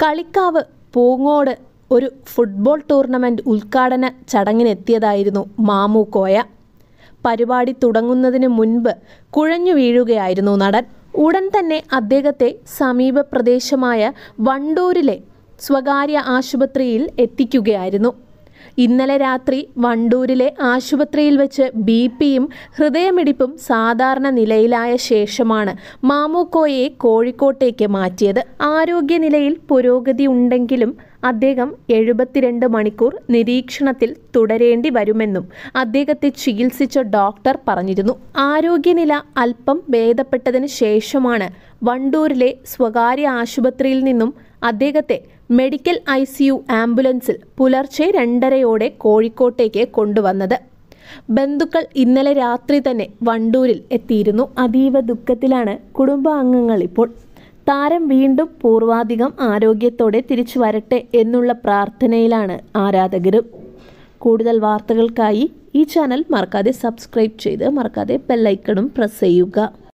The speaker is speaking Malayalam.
കളിക്കാവ് പൂങ്ങോട് ഒരു ഫുട്ബോൾ ടൂർണമെന്റ് ഉദ്ഘാടന ചടങ്ങിനെത്തിയതായിരുന്നു മാമു കോയ പരിപാടി തുടങ്ങുന്നതിന് മുൻപ് കുഴഞ്ഞു വീഴുകയായിരുന്നു നടൻ ഉടൻ തന്നെ അദ്ദേഹത്തെ സമീപ പ്രദേശമായ വണ്ടൂരിലെ സ്വകാര്യ ആശുപത്രിയിൽ എത്തിക്കുകയായിരുന്നു ഇന്നലെ രാത്രി വണ്ടൂരിലെ ആശുപത്രിയിൽ വെച്ച് ബി പിയും ഹൃദയമിടിപ്പും സാധാരണ നിലയിലായ ശേഷമാണ് മാമുക്കോയെ കോഴിക്കോട്ടേക്ക് മാറ്റിയത് ആരോഗ്യനിലയിൽ പുരോഗതി ഉണ്ടെങ്കിലും അദ്ദേഹം എഴുപത്തിരണ്ട് മണിക്കൂർ നിരീക്ഷണത്തിൽ തുടരേണ്ടി വരുമെന്നും അദ്ദേഹത്തെ ചികിത്സിച്ച ഡോക്ടർ പറഞ്ഞിരുന്നു ആരോഗ്യനില അല്പം ഭേദപ്പെട്ടതിന് ശേഷമാണ് വണ്ടൂരിലെ സ്വകാര്യ ആശുപത്രിയിൽ നിന്നും അദ്ദേഹത്തെ മെഡിക്കൽ ഐ സി യു ആംബുലൻസിൽ പുലർച്ചെ രണ്ടരയോടെ കോഴിക്കോട്ടേക്ക് കൊണ്ടുവന്നത് ബന്ധുക്കൾ ഇന്നലെ രാത്രി തന്നെ വണ്ടൂരിൽ എത്തിയിരുന്നു അതീവ ദുഃഖത്തിലാണ് കുടുംബാംഗങ്ങൾ ഇപ്പോൾ താരം വീണ്ടും പൂർവാധികം ആരോഗ്യത്തോടെ തിരിച്ചു വരട്ടെ എന്നുള്ള പ്രാർത്ഥനയിലാണ് ആരാധകരും കൂടുതൽ വാർത്തകൾക്കായി ഈ ചാനൽ മറക്കാതെ സബ്സ്ക്രൈബ് ചെയ്ത് മറക്കാതെ ബെല്ലൈക്കണും പ്രസ് ചെയ്യുക